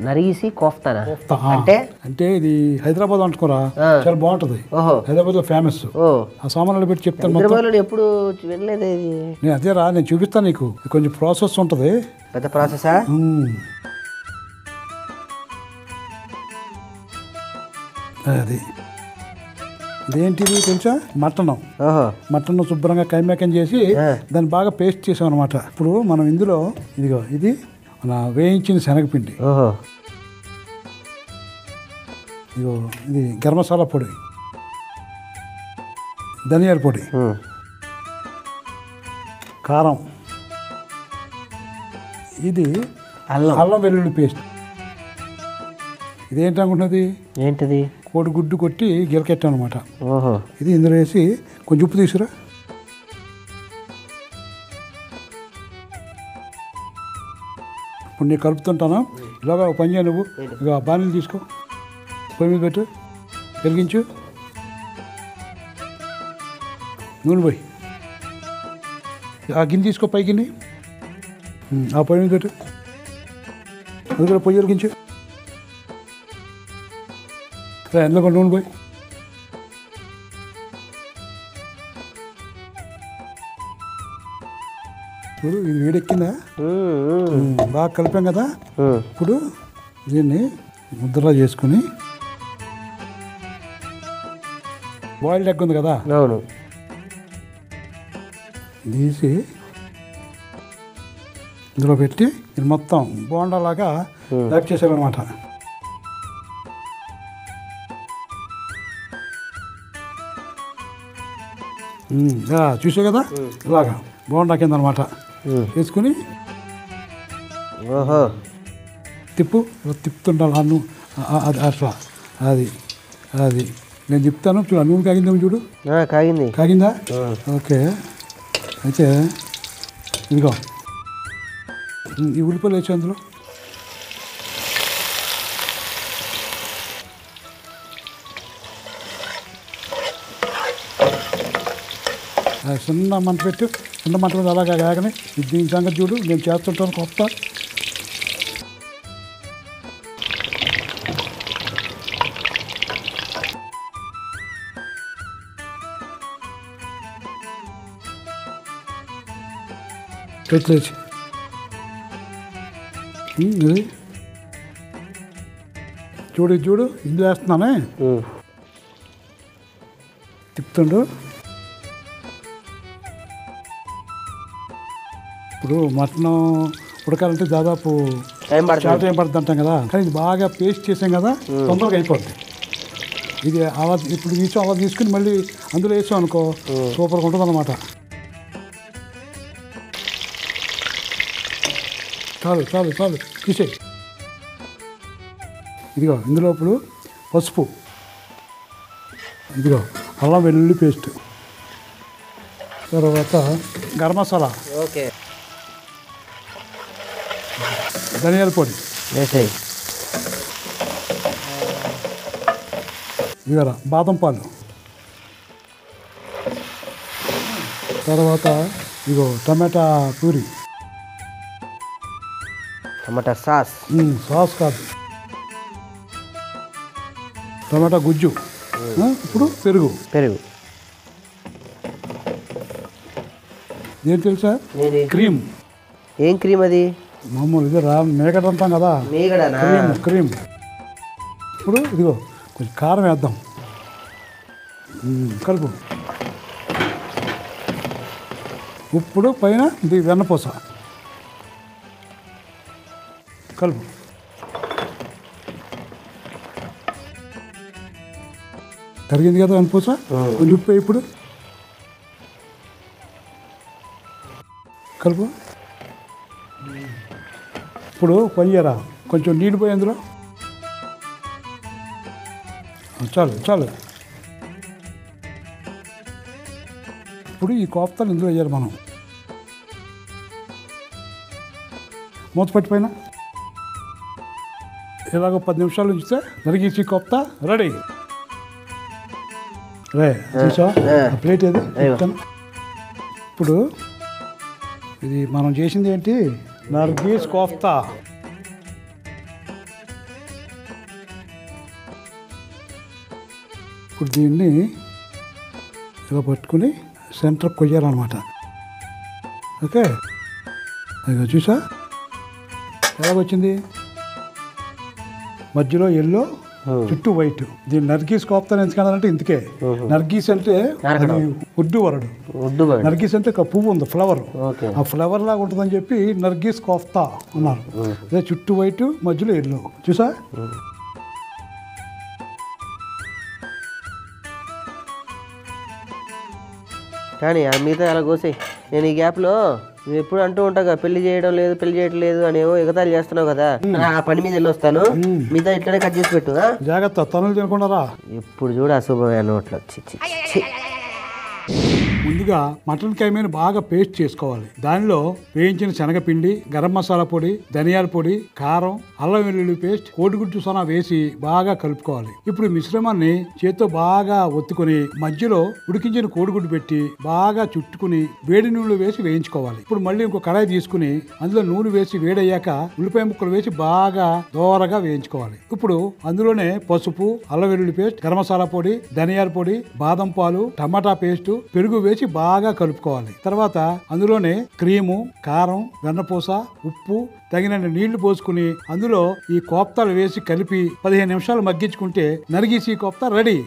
నరిగిసి కోఫ్తానా కోఫ్తా, ఆ. అంటే అంటే ఇది హైదరాబాద్ అనుకోరా ఆ. చాలా బాగుంటుంది ఓహో హైదరాబాద్లో ఫేమస్ ఓ ఆ సామాన్లు పెట్టి చెప్తాను మొత్తం హైదరాబాద్లో ఎప్పుడు వినలేదు ఇది నేను అదే రా నేను చూపిస్తాను నీకు ఇది కొంచెం ప్రాసెస్ ఉంటుంది పెద్ద ప్రాసెసా మ్మ్. అది ఇదేంటిది తెలుసా మటన్ ఓహో మటన్ శుభ్రంగా కైమేకం చేసి ఆ. దాన్ని బాగా పేస్ట్ చేసాం అనమాట ఇప్పుడు మనం ఇందులో ఇదిగో ఇది మన వేయించిన శనగపిండి ఓహో ఇదిగో ఇది గరం మసాలా పొడి ధనియాల పొడి ఉమ్. కారం ఇది అల్లం అల్లం వెల్లుల్లి పేస్ట్ ఇదేంటి అనుకుంటున్నది ఏంటిది కోడి గుడ్డు కొట్టి గిలకెట్టాం అనమాట ఓహో ఇది ఇందులో వేసి కొంచెం ఉప్పు తీసుకురా ఇప్పుడు నేను కలుపుతుంటాను ఇలాగా ఒక పని చేయ నువ్వు ఇక ఆ బాణీలు తీసుకో పొయ్యి మీద పెట్టు వెలిగించు నూనె పోయి ఆ గిన్నె తీసుకో పై గిన్నె ఉమ్, ఆ పొయ్యి మీద పెట్టు అది కూడా పొయ్యి వెలిగించు రా, ఎందులో కూడా నూనె పోయి ఇప్పుడు ఇది వేడెక్కిందా ఉమ్, ఉమ్, ఉమ్, బాగా కలిపాం కదా ఉమ్. ఇప్పుడు దీన్ని ముద్దలా చేసుకుని బాయిల్డ్ ఎగ్ ఉంది కదా అవును తీసి ఇందులో పెట్టి ఇది మొత్తం బోండాలాగా ర్యాప్ చేసామన్నమాట ఉమ్, ఇలా చూసే కదా ఇలాగా బోండా కింద అనమాట ఉమ్. వేసుకుని ఓహో తిప్పు ఇలా తిప్పుతుండాలి అన్ను అది అట్లా అది అది నేను చెప్తాను చూడు నూనె కాగిందేమో చూడు ఆ, కాగింది కాగిందా ఆ. ఓకే అయితే ఇదిగో ఈ ఉల్లిపాయలు వేసి అందులో ఆ చిన్న మంట పెట్టు చిన్న మంట మీద అలాగా కాగని ఇది దీని సంగతి చూడు నేను చేస్తుంటాను కొత్త పెట్టలేచి ఇది చూడు ఇది చూడు ఇందులో వేస్తున్నానే ఉమ్. తిప్పుతుండు ఇప్పుడు మటన్ ఉడకాలంటే దాదాపు టైం చాలా పడుతుంది టైం పడుతుంది అంటాం కదా కానీ ఇది బాగా పేస్ట్ చేసాం కదా తొందరగా అయిపోద్ది ఇది అలా ఇప్పుడు తీసి అలా తీసుకుని మళ్ళీ అందులో వేసాం అనుకో సూపర్గా ఉంటుంది అనమాట చాలు చాలు చాలు తీసేయి ఇదిగో ఇందులో ఇప్పుడు పసుపు ఇదిగో అల్లం వెల్లుల్లి పేస్ట్ తర్వాత గరం మసాలా ఓకే ధనియాల పొడి వేసేయి ఇదిగోరా బాదం పాలు తర్వాత ఇగో టమాటా పూరి టమాటా సాస్ ఉమ్, సాస్ కాదు టమాటా గుజ్జు ఆ, ఇప్పుడు పెరుగు పెరుగు ఏం తెలుసా ఏది క్రీమ్ ఏం క్రీమ్ అది మామూలు ఇది రా మేకట అంటాం కదా మీగడనా క్రీమ్ క్రీమ్ ఇప్పుడు ఇదిగో కొంచెం కారం వేద్దాం ఉమ్, కలుపు ఇప్పుడు పైన ఇది వెన్నపూస కలుపు కరిగింది కదా వెన్నపూస కొంచెం ఉప్పు వేయి ఇప్పుడు కలుపు ఇప్పుడు పని చేయరా కొంచెం నీళ్ళు పోయి అందులో చాలు చాలు ఇప్పుడు ఈ కోఫ్తాలు ఇందులో వేయాలి మనం మూత పట్టిపోయినా ఇలాగ పది నిమిషాలు ఉంచితే నరిగేసి కోఫ్తా రెడీ రే చూసా ఆ. ప్లేట్ ఏది అయ్యో. చెప్తాను. ఇప్పుడు ఇది మనం చేసింది ఏంటి నర్గీస్ కోఫ్తా ఇప్పుడు దీన్ని ఇలా పట్టుకుని సెంటర్ కొయ్యాలన్నమాట ఓకే అది చూసా ఎలాగొచ్చింది మధ్యలో ఎల్లో చుట్టూ వైట్ దీన్ని నర్గీస్ కోపుతాను ఎందుకన్నారంటే ఇందుకే నర్గీస్ అంటే నరకడం. అది ఉర్దూ వరడు ఉడ్డు బండి నర్గీస్ అంటే ఒక పువ్వు ఉంది ఫ్లవర్ ఓకే ఆ ఫ్లవర్ లాగా ఉంటుందని చెప్పి నర్గీస్ కోఫ్తా అన్నారు అదే చుట్టూ వైట్ మధ్యలో ఎల్లో చూసా కానీ ఆ మిగతా అలా కోసేయి నేను ఈ గ్యాప్లో నువ్వు ఎప్పుడు అంటూ ఉంటావు కదా పెళ్లి చేయడం లేదు పెళ్లి చేయడం లేదు అనేవో ఎగతాళి చేస్తున్నావు కదా ఆ పని మీద వెళ్ళి వస్తాను మిగతా ఇట్లనే కట్ చేసి పెట్టు ఆ? జాగ్రత్త తనులు తినకుండా రా ఎప్పుడు చూడు అశుభమైన నోట్లో చి, చి, చి. ముందుగా మటన్ కైమేని బాగా పేస్ట్ చేసుకోవాలి దానిలో వేయించిన శనగపిండి గరం మసాలా పొడి ధనియాల పొడి కారం అల్లం వెల్లుల్లి పేస్ట్ కోడిగుడ్డు సొనా వేసి బాగా కలుపుకోవాలి ఇప్పుడు ఈ మిశ్రమాన్ని చేత్తో బాగా ఒత్తుకొని మధ్యలో ఉడికించిన కోడిగుడ్డు పెట్టి బాగా చుట్టుకుని వేడి నూనెలో వేసి వేయించుకోవాలి ఇప్పుడు మళ్ళీ ఇంకో కడాయి తీసుకుని అందులో నూనె వేసి వేడయ్యాక ఉల్లిపాయ ముక్కలు వేసి బాగా దోరగా వేయించుకోవాలి ఇప్పుడు అందులోనే పసుపు అల్లం వెల్లుల్లి పేస్ట్ గరం మసాలా పొడి ధనియాల పొడి బాదం పాలు టమాటా పేస్ట్ పెరుగు వేసి బాగా కలుపుకోవాలి తర్వాత అందులోనే క్రీము కారం వెన్నపూస ఉప్పు తగినన్ని నీళ్లు పోసుకుని అందులో ఈ కోప్తాలు వేసి కలిపి పదిహేను నిమిషాలు మగ్గించుకుంటే నరిగేసి కోప్తా రెడీ